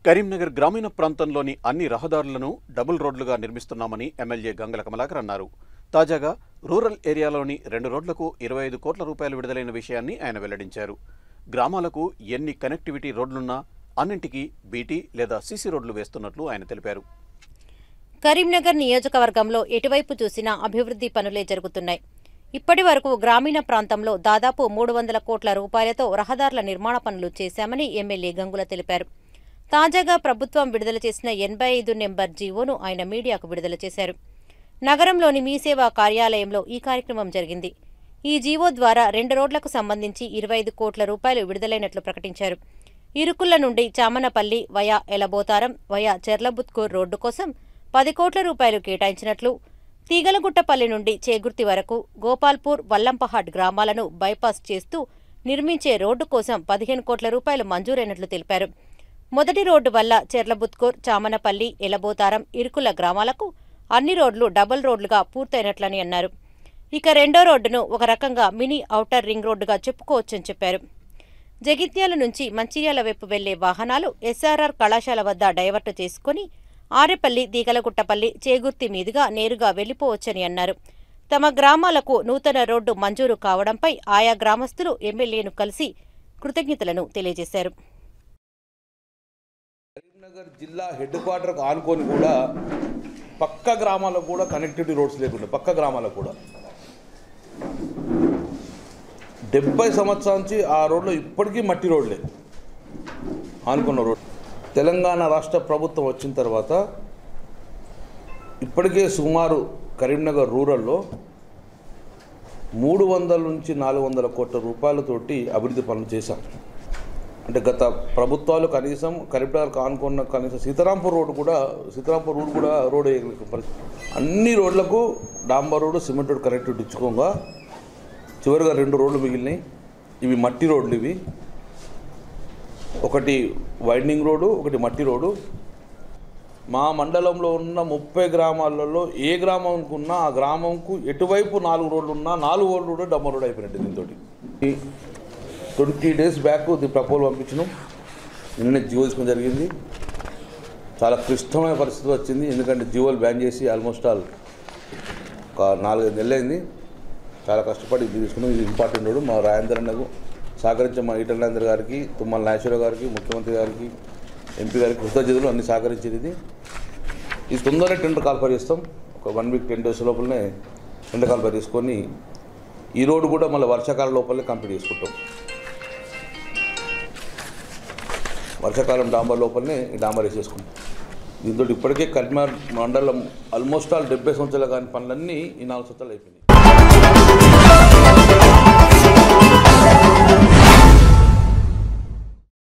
కరీంనగర్ గ్రామీణ ప్రాంతంలోని అన్ని రహదారులను డబుల్ రోడ్లుగా నిర్మిస్తున్నామని ఎమ్మెల్యే గంగల కమలాకర్ అన్నారు తాజాగా రూరల్ ఏరియాలోని రెండు రోడ్లకు ఇరవై ఐదు కోట్ల రూపాయలు విడుదలైన విషయాన్ని ఆయన వెల్లడించారు గ్రామాలకు ఎన్ని కనెక్టివిటీ రోడ్లున్నా అన్నింటికీ బీటీ లేదా సీసీ రోడ్లు వేస్తున్నట్లు ఆయన తెలిపారు కరీంనగర్ నియోజకవర్గంలో ఎటువైపు చూసినా అభివృద్ధి పనులే జరుగుతున్నాయి ఇప్పటి వరకు గ్రామీణ ప్రాంతంలో దాదాపు మూడు వందల కోట్ల రూపాయలతో రహదారుల నిర్మాణ పనులు చేశామని ఎమ్మెల్యే గంగుల తెలిపారు తాజాగా ప్రభుత్వం విడుదల చేసిన ఎనభై ఐదు నెంబర్ జీవోను ఆయన మీడియాకు విడుదల చేశారు నగరంలోని మీ సేవా కార్యాలయంలో ఈ కార్యక్రమం జరిగింది ఈ జీవో ద్వారా రెండు రోడ్లకు సంబంధించి ఇరవై ఐదు కోట్ల రూపాయలు విడుదలైనట్లు ప్రకటించారు ఇరుకుళ్ల నుండి Chamanapalli via Elabotharam via Cherlabuthkur road కోసం పది కోట్ల రూపాయలు కేటాయించినట్లు తీగలగుట్టపల్లి నుండి చేగుర్తి వరకు గోపాల్పూర్ వల్లంపహాడ్ గ్రామాలను బైపాస్ చేస్తూ నిర్మించే రోడ్డు కోసం పదిహేను కోట్ల రూపాయలు మంజూరైనట్లు తెలిపారు మొదటి రోడ్డు వల్ల చెర్లబుత్కూర్ చామనపల్లి ఎలబోతారం ఇరుకుల గ్రామాలకు అన్ని రోడ్లు డబుల్ రోడ్లుగా పూర్తయినట్లని అన్నారు ఇక రెండో రోడ్డును ఒక రకంగా మినీ ఔటర్ రింగ్ రోడ్డుగా చెప్పుకోవచ్చని చెప్పారు జగిత్యాల నుంచి మంచిర్యాల వైపు వెళ్లే వాహనాలు ఎస్ఆర్ఆర్ కళాశాల వద్ద డైవర్ట్ చేసుకుని ఆరెపల్లి దీగలగుట్టపల్లి చేగుర్తి మీదుగా నేరుగా వెళ్లిపోవచ్చని అన్నారు తమ గ్రామాలకు నూతన రోడ్డు మంజూరు కావడంపై ఆయా గ్రామస్తులు ఎమ్మెల్యేను కలిసి కృతజ్ఞతలను తెలియజేశారు కరీంనగర్ జిల్లా హెడ్ క్వార్టర్కి ఆనుకొని కూడా పక్క గ్రామాలకు కూడా కనెక్టివిటీ రోడ్స్ లేకుండా పక్క గ్రామాలకు కూడా డెబ్బై సంవత్సరాల నుంచి ఆ రోడ్లో ఇప్పటికీ మట్టి రోడ్లే ఆనుకున్న రోడ్ తెలంగాణ రాష్ట్ర ప్రభుత్వం వచ్చిన తర్వాత ఇప్పటికే సుమారు కరీంనగర్ రూరల్లో మూడు వందల నుంచి నాలుగు వందల కోట్ల రూపాయలతోటి అభివృద్ధి పనులు చేశాం అంటే గత ప్రభుత్వాలు కనీసం కరీంనగర్ ఆనుకున్న కనీసం సీతారాంపూర్ రోడ్డు కూడా సీతారాంపూర్ రోడ్ కూడా రోడ్ వేయగలిగిన పరిస్థితి అన్ని రోడ్లకు డాంబర్ రోడ్డు సిమెంట్ రోడ్ కనెక్టివిటీ ఇచ్చుకోగా చివరిగా రెండు రోడ్లు మిగిలినాయి ఇవి మట్టి రోడ్లు ఇవి ఒకటి వైండింగ్ రోడ్డు ఒకటి మట్టి రోడ్డు మా మండలంలో ఉన్న ముప్పై గ్రామాలలో ఏ గ్రామంకు ఉన్నా ఆ గ్రామంకు ఎటువైపు నాలుగు రోడ్లు ఉన్నా నాలుగు రోడ్లు కూడా డమ్మర్ రోడ్ అయిపోయినట్టు దీంతో twenty days back the proposal పంపించినాం నిన్న జియో తీసుకోవడం జరిగింది చాలా క్లిష్టమైన పరిస్థితి వచ్చింది ఎందుకంటే జియోలు బ్యాన్ చేసి ఆల్మోస్ట్ ఆల్ ఒక నాలుగైదు నెలలు అయింది చాలా కష్టపడి ఇది తీసుకున్నాం ఇది ఇంపార్టెంట్ రోడ్ మా రాజేంద్ర అన్నకు సహకరించిన మా ఈటల రాజేంద్ర గారికి తుమ్మల నాగేశ్వరరావు గారికి ముఖ్యమంత్రి గారికి ఎంపీ గారికి కృతజ్ఞతలు అన్ని సహకరించేది ఇది ఇది తొందరగా టెండర్ కాల్ఫర్ చేస్తాం ఒక వన్ వీక్ టెన్ డేస్ లోపలనే టెండర్ కాల్ఫర్ తీసుకొని ఈ రోడ్డు కూడా మళ్ళీ వర్షాకాలం లోపలనే కంప్లీట్ చేసుకుంటాం వర్షాకాలం డాంబర్ లోపలనే ఈ డాంబర్ వేసేసుకుంటాం దీంతో ఇప్పటికే కరీంనగర్ మండలం ఆల్మోస్ట్ ఆల్ డెబ్బై సంవత్సరాలు కాని పనులన్నీ ఈ నాలుగు సంవత్సరాలు అయిపోయినాయి